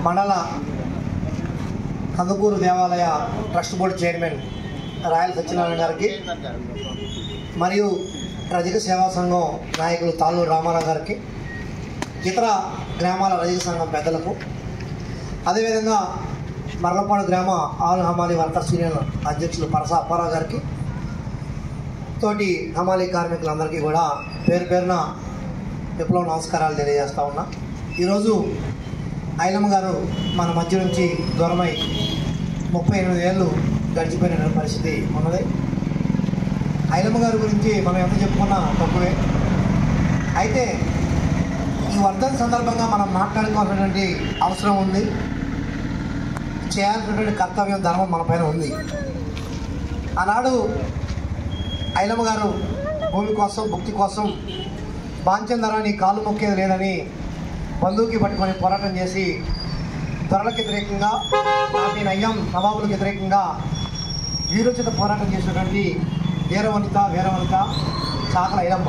మండల కందుకూరు దేవాలయ trust board chairman Rayala Satyanarayana గారికి మరియు రజక సేవా సంఘం నాయకులు తాళ్ళూరు రామారావు గారికి ఇతర గ్రామాల రజక సంఘం పెద్దలకు అదేవిధంగా మర్లపాడు గ్రామ ఆల్ హమాలి వర్కర్స్ యూనియన్ అధ్యక్షులు పరస అప్పారావు గారికి తోటి హమాలి కార్మికులందరికీ కూడా పేరు పేరున విప్లవ నమస్కారాలు తెలియజేస్తా ఉన్నా ఈరోజు ఐలమ్మ గారు మన మధ్య నుంచి దూరమై ముప్పై ఎనిమిది ఏళ్ళు గడిచిపోయిన పరిస్థితి ఉన్నది ఐలమ్మ గారి గురించి మనం ఎంత చెప్పుకున్నా తక్కువే అయితే ఈ వర్ధన సందర్భంగా మనం మాట్లాడుకోవాల్సినటువంటి అవసరం ఉంది చేయాల్సినటువంటి కర్తవ్యం ధర్మం మన పైన ఉంది ఆనాడు ఐలమ్మ గారు భూమి కోసం భక్తి కోసం బాంచందరాన్ని కాలు మొక్కేది లేదని బంధువుకి పట్టుకొని పోరాటం చేసి దొరలకు వ్యతిరేకంగా నాటి నయ్యం నవాబులకు వ్యతిరేకంగా వీరోచిత పోరాటం చేసినటువంటి వీరవనిత వీరవనిత చాకల ఐలమ్మ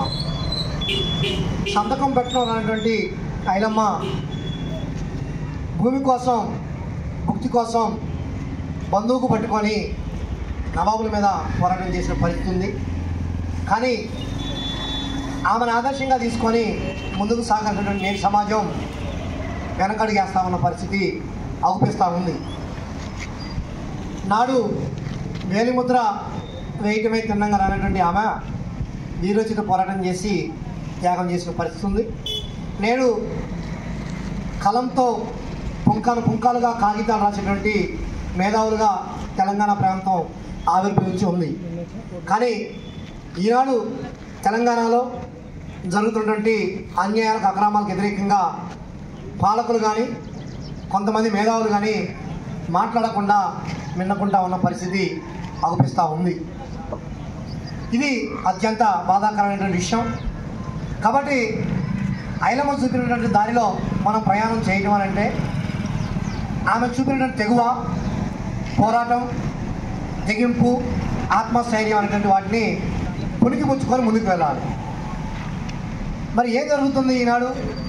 సంతకం పెట్టడం అనేటువంటి ఐలమ్మ భూమి కోసం భుక్తి కోసం బంధువుకు పట్టుకొని నవాబుల మీద పోరాటం చేసిన పరిస్థితి ఉంది కానీ ఆమెను ఆదర్శంగా తీసుకొని ముందుకు సాగాల్సినటువంటి నేటి సమాజం వెనకడిగేస్తా ఉన్న పరిస్థితి అవుపిస్తూ ఉంది నాడు వేలిముద్ర వేయటమే తిన్నంగా రానటువంటి ఆమె వీరోచిత పోరాటం చేసి త్యాగం చేసిన పరిస్థితి ఉంది నేడు కలంతో పుంకాలు పుంకాలుగా కాగితాలు రాసేటువంటి మేధావులుగా తెలంగాణ ప్రాంతం ఆవిర్భవించి ఉంది కానీ ఈనాడు తెలంగాణలో జరుగుతున్నటువంటి అన్యాయాలకు అక్రమాలకు వ్యతిరేకంగా పాలకులు కానీ కొంతమంది మేధావులు కానీ మాట్లాడకుండా వినకుండా ఉన్న పరిస్థితి అగుపిస్తూ ఉంది ఇది అత్యంత బాధాకరమైనటువంటి విషయం కాబట్టి ఐలమ్మ చూపినటువంటి దారిలో మనం ప్రయాణం చేయడం అని అంటే ఆమె చూపినటువంటి తెగువ పోరాటం తెగింపు ఆత్మస్థైర్యం అనేటువంటి వాటిని పునికి పుచ్చుకొని ముందుకు వెళ్ళాలి మరి ఏం జరుగుతుంది ఈనాడు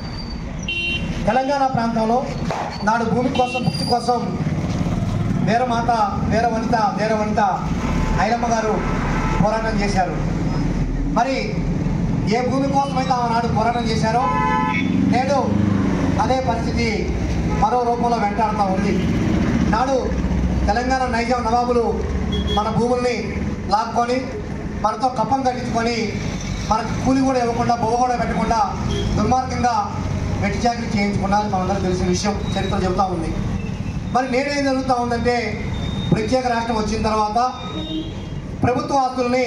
తెలంగాణ ప్రాంతంలో నాడు భూమి కోసం భక్తి కోసం వీరమాత వీర వనిత వీర వనిత ఐలమ్మ గారు పోరాటం చేశారు మరి ఏ భూమి కోసమైతే ఆమె నాడు పోరాటం చేశారో నేడు అదే పరిస్థితి మరో రూపంలో వెంటాడుతూ ఉంది నాడు తెలంగాణ నైజాం నవాబులు మన భూముల్ని లాక్కొని మనతో కప్పం కట్టించుకొని మనకు కూలి కూడా ఇవ్వకుండా బొవ్వ కూడా పెట్టకుండా దుర్మార్గంగా వెట్టి చాకరీ చేయించుకున్నది మనందరికీ తెలిసిన విషయం చరిత్ర చెబుతూ ఉంది మరి నేనేం జరుగుతూ ఉందంటే ప్రత్యేక రాష్ట్రం వచ్చిన తర్వాత ప్రభుత్వ ఆస్తుల్ని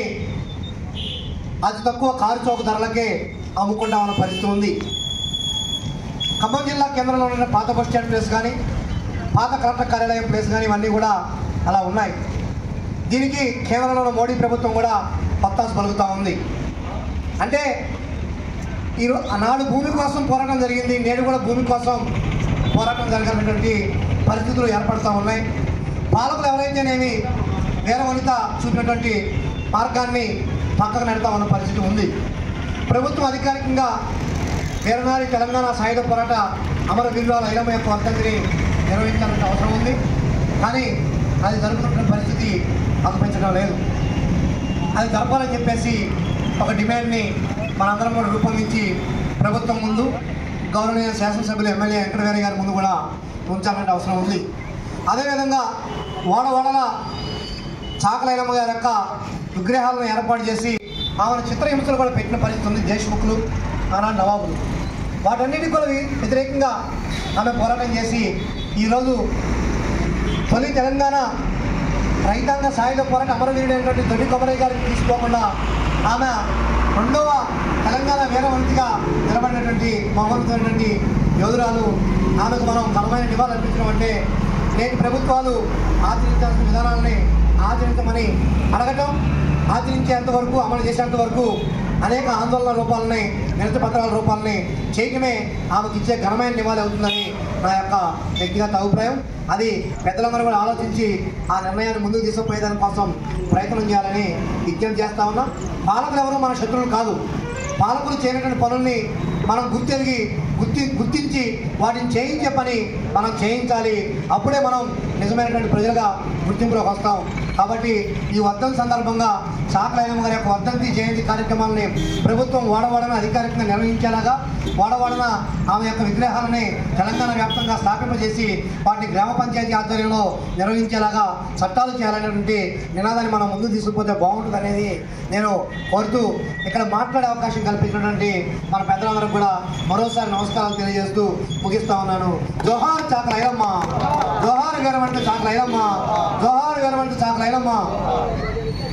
అతి తక్కువ కారు చౌక ధరలకే అమ్ముకుంటా ఉన్న పరిస్థితి ఉంది ఖమ్మం జిల్లా కేంద్రంలో ఉన్న పాత బస్ స్టాండ్ ప్లేస్ కానీ పాత కలెక్టర్ కార్యాలయం ప్లేస్ కానీ ఇవన్నీ కూడా అలా ఉన్నాయి దీనికి కేంద్రంలో ఉన్న మోడీ ప్రభుత్వం కూడా పత్తాసు పలుకుతూ ఉంది అంటే ఈ ఆనాడు భూమి కోసం పోరాటం జరిగింది నేడు కూడా భూమి కోసం పోరాటం జరగాలనేటువంటి పరిస్థితులు ఏర్పడుతూ ఉన్నాయి పాలకులు ఎవరైతేనేమి వేరే వనిత చూపినటువంటి మార్గాన్ని పక్కకు నెడతా ఉన్న పరిస్థితి ఉంది ప్రభుత్వం అధికారికంగా వీరనారి తెలంగాణ సాయుధ పోరాట అమరవీరుల ఐలమ్మ యొక్క వర్ధంతిని నిర్వహించాల్సిన అవసరం ఉంది కానీ అది జరుగుతున్న పరిస్థితి అనిపించడం లేదు అది జరపాలని చెప్పేసి ఒక డిమాండ్ని మనందరం కూడా రూపొందించి ప్రభుత్వం ముందు గౌరవనీయ శాసనసభ్యులు ఎమ్మెల్యే వెంకటవేరి గారి ముందు కూడా ఉంచాల్సిన అవసరం ఉంది అదేవిధంగా ఓడ ఓడల చాకలైనమ్మ గారి యొక్క విగ్రహాలను ఏర్పాటు చేసి ఆమెను చిత్రహింసలు కూడా పెట్టిన పరిస్థితి ఉంది దేశముఖులు ఆనాడు నవాబులు వాటన్నిటికి కూడా వ్యతిరేకంగా ఆమె పోరాటం చేసి ఈరోజు తొలి తెలంగాణ రైతాంగ సాయుధ పోరాట అమరవీరుడైనటువంటి దొడ్డి కొమరయ్య గారికి తీసుకోకుండా ఆమె రెండవ తెలంగాణ వీరవంతిగా నిలబడినటువంటి మహోన్నతమైనటువంటి యోధురాలు ఆమెకు మనం ఘనమైన నివాళులు అర్పించడం అంటే నేటి ప్రభుత్వాలు ఆచరించాల్సిన విధానాలని ఆచరించమని అడగటం ఆచరించేంత వరకు అమలు చేసేంత వరకు అనేక ఆందోళన రూపాలని నిరత పత్రాల రూపాలని చేయటమే ఆమెకు ఇచ్చే ఘనమైన నివాళి అవుతుందని నా యొక్క వ్యక్తిగత అభిప్రాయం అది పెద్దలందరూ కూడా ఆలోచించి ఆ నిర్ణయాన్ని ముందుకు తీసుకుపోయేదాని కోసం ప్రయత్నం చేయాలని విజ్ఞప్తి చేస్తా ఉన్నాం పాలకులు ఎవరు మన శత్రువులు కాదు పాలకులు చేయనటువంటి పనుల్ని మనం గుర్తెరిగి గుర్తి గుర్తించి వాటిని చేయించే పని మనం చేయించాలి అప్పుడే మనం నిజమైనటువంటి ప్రజలుగా గుర్తింపులోకి వస్తాం కాబట్టి ఈ వర్ధన్ సందర్భంగా చాకలైన గారి యొక్క వర్ధంతి జయంతి కార్యక్రమాలని ప్రభుత్వం వాడవాడన అధికారికంగా నిర్వహించేలాగా వాడవాడన ఆమె యొక్క విగ్రహాలని తెలంగాణ వ్యాప్తంగా స్థాపింపజేసి వాటిని గ్రామ పంచాయతీ ఆధ్వర్యంలో నిర్వహించేలాగా చట్టాలు చేయాలనేటువంటి నినాదాన్ని మనం ముందుకు తీసుకుపోతే బాగుంటుంది అనేది నేను కోరుతూ ఇక్కడ మాట్లాడే అవకాశం కల్పించినటువంటి మన పెద్దలందరూ కూడా మరోసారి నమస్కారాలు తెలియజేస్తూ ముగిస్తా ఉన్నాను జోహార్ చాకల ఐరమ్మ జోహార్ వీరవంట చాకల ఐరమ్మ జోహార్ వీరవంట చాకల ఐరమ్మ